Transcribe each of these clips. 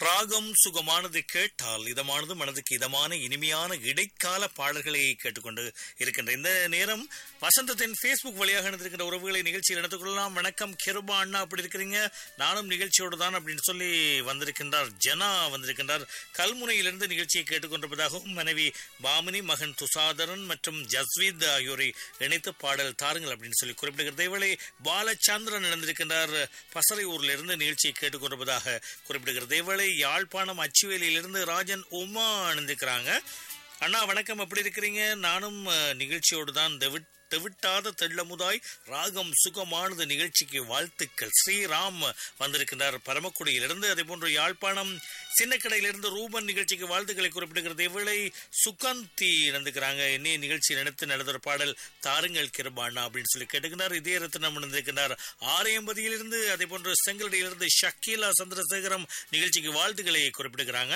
ராகம் சுகமானது கேட்டால் இதமானது மனதுக்கு இதமான இனிமையான இடைக்கால பாடல்களை கேட்டுக்கொண்டு இருக்கின்ற இந்த நேரம் வசந்தத்தின் ஃபேஸ்புக் வழியாக நடந்திருக்கின்ற உறவுகளை நிகழ்ச்சியில் நடந்து கொள்ளலாம் வணக்கம் கிருபா அண்ணா அப்படி இருக்கிறீங்க நானும் நிகழ்ச்சியோடு தான் அப்படின்னு சொல்லி வந்திருக்கின்றார் ஜனா வந்திருக்கின்றார் கல்முனையிலிருந்து நிகழ்ச்சியை கேட்டுக்கொண்டிருப்பதாகவும் மனைவி பாமினி மகன் துசாதரன் மற்றும் ஜஸ்வீத் ஆகியோரை இணைத்து பாடல் தாருங்கள் அப்படின்னு சொல்லி குறிப்பிடுகிறது இவளை பாலச்சந்திரன் இணைந்திருக்கின்றார் பசறை ஊரில் இருந்து நிகழ்ச்சியை கேட்டுக்கொண்டிருப்பதாக குறிப்பிடுகிறது இவளை யாழ்ப்பாணம் அச்சுவேலியிலிருந்து ராஜன் உமா அணிந்திருக்கிறாங்க அண்ணா வணக்கம் எப்படி இருக்கிறீங்க நானும் அஹ், நிகழ்ச்சியோடு தான் தெவிட் தெவிட்டாத தெள்ளமுதாய் ராகம் சுகமானது நிகழ்ச்சிக்கு வாழ்த்துக்கள் ஸ்ரீராம் வந்திருக்கின்றார் பரமக்குடியிலிருந்து அதே போன்று யாழ்ப்பாணம் சின்னக்கடையிலிருந்து ரூபன் நிகழ்ச்சிக்கு வாழ்த்துக்களை குறிப்பிடுகிறது இவளை சுகந்தி நடந்துக்கிறாங்க என்னைய நிகழ்ச்சி நடத்தி நடந்த பாடல் தாருங்கள் கிருபாண்ணா அப்படின்னு சொல்லி கேட்டுக்கிறார் இதே ரத்னம் நடந்திருக்கிறார் ஆரையம்பதியிலிருந்து அதே போன்று செங்கலடியிலிருந்து ஷக்கீலா சந்திரசேகரம் நிகழ்ச்சிக்கு வாழ்த்துக்களை குறிப்பிடுகிறாங்க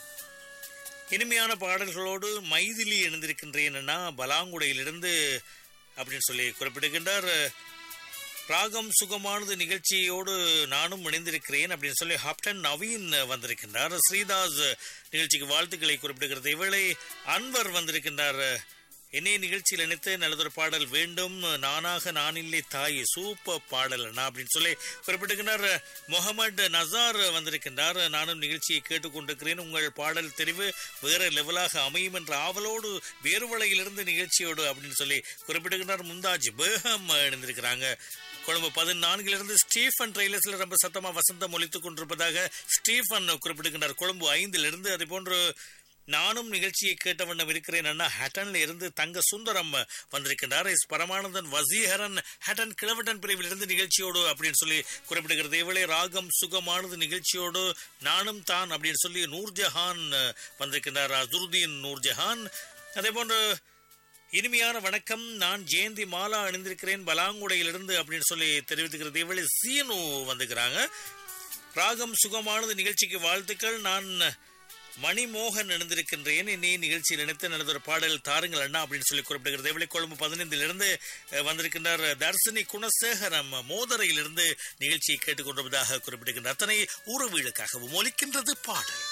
இனிமையான பாடல்களோடு மைதிலி இணைந்திருக்கின்றேன்னா பலாங்குடையிலிருந்து அப்படின்னு சொல்லி குறிப்பிடுகின்றார் ராகம் சுகமானது நிகழ்ச்சியோடு நானும் இணைந்திருக்கிறேன் அப்படின்னு சொல்லி ஹாப்டன் நவீன் வந்திருக்கின்றார் ஸ்ரீதாஸ் நிகழ்ச்சிக்கு வாழ்த்துக்களை குறிப்பிடுகிறது இவளை அன்வர் வந்திருக்கின்றார் என்னைய நிகழ்ச்சியில் இணைத்து நல்லதொரு பாடல் வேண்டும் நானாக நானில்லை தாய் சூப்பர் பாடல் அண்ணா அப்படின்னு சொல்லி குறிப்பிட்டிருக்கிறார் முகமது நசார் வந்திருக்கின்றார் நானும் நிகழ்ச்சியை கேட்டுக்கொண்டிருக்கிறேன் உங்கள் பாடல் தெரிவு வேற லெவலாக அமையும் என்ற ஆவலோடு வேறுவலையிலிருந்து நிகழ்ச்சியோடு அப்படின்னு சொல்லி குறிப்பிட்டிருக்கிறார் முந்தாஜ் பேகம் இணைந்திருக்கிறாங்க கொழும்பு பதினான்கிலிருந்து ஸ்டீஃபன் ட்ரெய்லர்ஸ்ல ரொம்ப சத்தமா வசந்தம் ஒலித்துக் கொண்டிருப்பதாக ஸ்டீஃபன் குறிப்பிடுகின்றார் கொழும்பு ஐந்திலிருந்து அதே போன்று நானும் நிகழ்ச்சியை கேட்ட வண்ணம் இருக்கிறேன் அண்ணா ஹட்டன்ல இருந்து தங்க சுந்தரம் வந்திருக்கின்றார் எஸ் பரமானந்தன் வசீகரன் ஹட்டன் கிழவட்டன் பிரிவில் இருந்து நிகழ்ச்சியோடு அப்படின்னு சொல்லி குறிப்பிடுகிறது இவளே ராகம் சுகமானது நிகழ்ச்சியோடு நானும் தான் அப்படின்னு சொல்லி நூர்ஜஹான் வந்திருக்கின்றார் அசுருதீன் நூர்ஜஹான் அதே போன்று இனிமையான வணக்கம் நான் ஜெயந்தி மாலா அணிந்திருக்கிறேன் பலாங்குடையிலிருந்து அப்படின்னு சொல்லி தெரிவித்துக்கிறது இவளை சீனு வந்துக்கிறாங்க ராகம் சுகமானது நிகழ்ச்சிக்கு வாழ்த்துக்கள் நான் மணிமோகன் இணைந்திருக்கின்றேன் இன்னி நிகழ்ச்சியில் இணைத்து நடந்த ஒரு பாடல் தாருங்கள் அண்ணா அப்படின்னு சொல்லி குறிப்பிடுகிறது இவளை கொழும்பு பதினைந்திலிருந்து அஹ், வந்திருக்கின்றார் தர்சினி குணசேகரம் மோதரையிலிருந்து நிகழ்ச்சியை கேட்டுக்கொண்டிருப்பதாக குறிப்பிடுகின்ற அத்தனை உறவுகளுக்காகவும் ஒலிக்கின்றது பாடல்